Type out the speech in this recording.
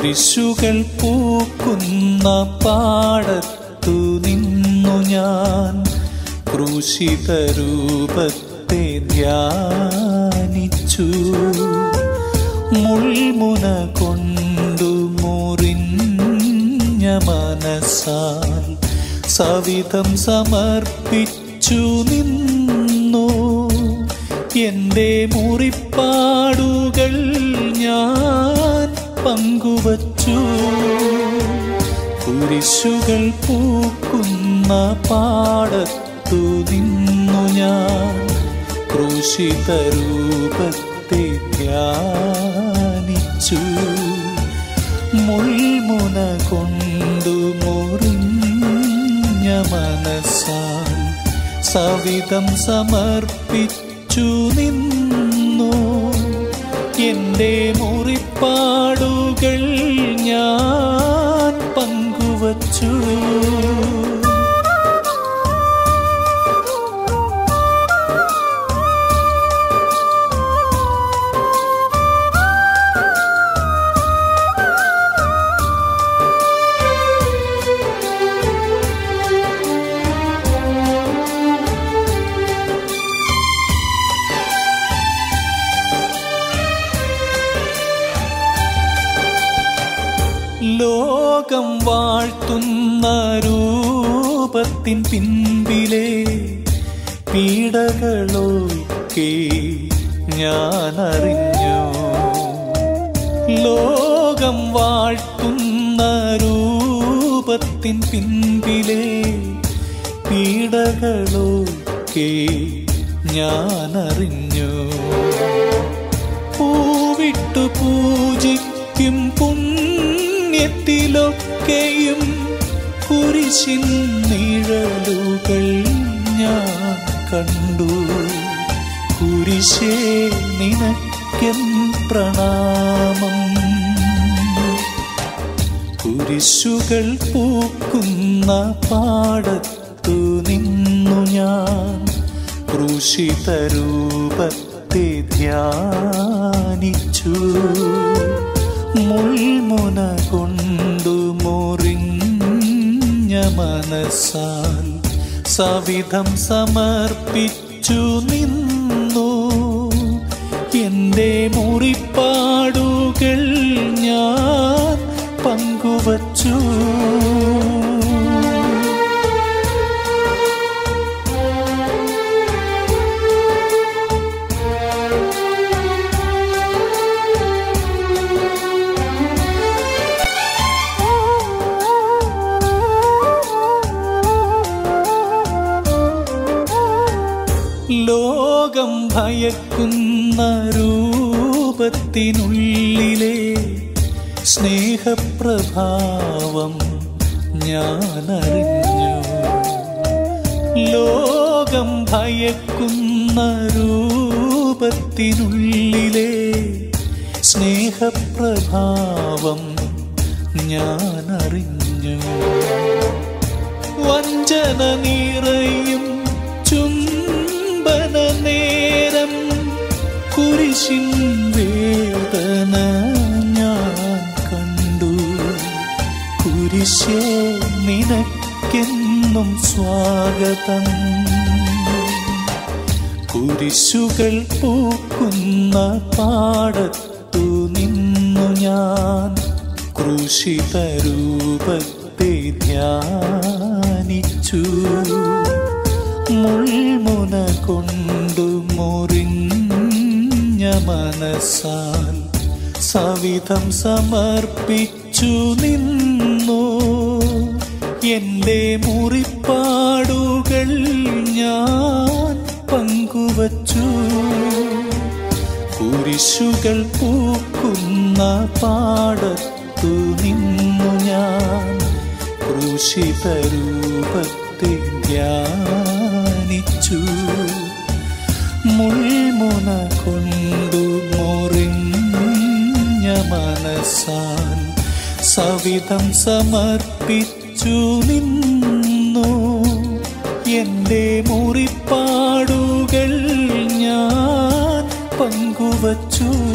കുരിശുകൾ പൂക്കുന്ന പാടത്തു നിന്നു ഞാൻ ക്രൂശിത രൂപത്തെ ധ്യാനിച്ചു മുൾമുന കൊണ്ടു മുറിഞ്ഞ മനസ്സാൽ സവിധം സമർപ്പിച്ചു നിന്നു എന്റെ മുറിപ്പാടുകൾ ഞാൻ പങ്കുവച്ചു കുരിശുകൾ പൂക്കുന്ന പാടത്തു നിന്നു ഞാൻ ക്രൂശിത രൂപത്തെ ധ്യാനിച്ചു മുൾമുന കൊണ്ടു മുറിഞ്ഞ മനസ്സാൽ സവിധം സമർപ്പിച്ചു നിന്നു എന്റെ മുറിപ്പാടുകൾ ഞാൻ പങ്കുവച്ചു ലോകം വാഴ്ത്തുന്ന രൂപത്തിൻ പിൻപിലെ പീഡകളൊക്കെ ഞാൻ അറിഞ്ഞു ലോകം വാഴ്ത്തുന്ന രൂപത്തിൻ പിൻപിലെ പീഡകളൊക്കെ ഞാൻ അറിഞ്ഞു പൂവിട്ടു പൂജിക്കും പുണ്യത്തിലൊക്കെയും കുരിശിൻ നിഴലുകൾ ഞാൻ കണ്ടു കുരിശേ നിനക്കൻ പ്രണാമം കുരിശുകൾ പൂക്കുന്ന പാടത്തു നിന്നു ഞാൻ ക്രൂശിത രൂപത്തെ ധ്യാനിച്ചു മുൾമുന കൊണ്ടു മുറിഞ്ഞ മനസ്സാൽ സവിധം സമർപ്പിച്ചു നിന്നു എന്റെ മുറിപ്പാടുകൾ ഞാൻ പങ്കുവച്ചു ലോകം ഭയക്കുന്ന രൂപത്തിനുള്ളിലെ സ്നേഹപ്രഭാവം ഞാനറിഞ്ഞു ലോകം ഭയക്കുന്ന രൂപത്തിനുള്ളിലെ സ്നേഹപ്രഭാവം ഞാനറിഞ്ഞു വഞ്ചന നിറയും ചുംബന നേരം കുരിശിൻ വേദന ഞാൻ കണ്ടു കുരിശേ നിനക്കെന്നും സ്വാഗതം കുരിശുകൾ പൂക്കുന്ന പാടത്തു നിന്നു ഞാൻ ക്രൂശിത രൂപത്തെ ധ്യാനിച്ചു മുൾമുന കൊണ്ടു മുറിഞ്ഞ മനസ്സാൽ സവിധം സമർപ്പിച്ചു നിന്നു എന്റെ മുറിപ്പാടുകൾ ഞാൻ പങ്കുവച്ചു കുരിശുകൾ പൂക്കുന്ന പാടത്തു നിന്നു ഞാൻ ക്രൂശിത രൂപത്തെ ധ്യാനിച്ചു മുൾമുന കൊണ്ടു മുറിഞ്ഞ മനസ്സാൽ സവിധം സമർപ്പിച്ചു നിന്നു എന്റെ മുറിപ്പാടുകൾ ഞാൻ പങ്കുവച്ചു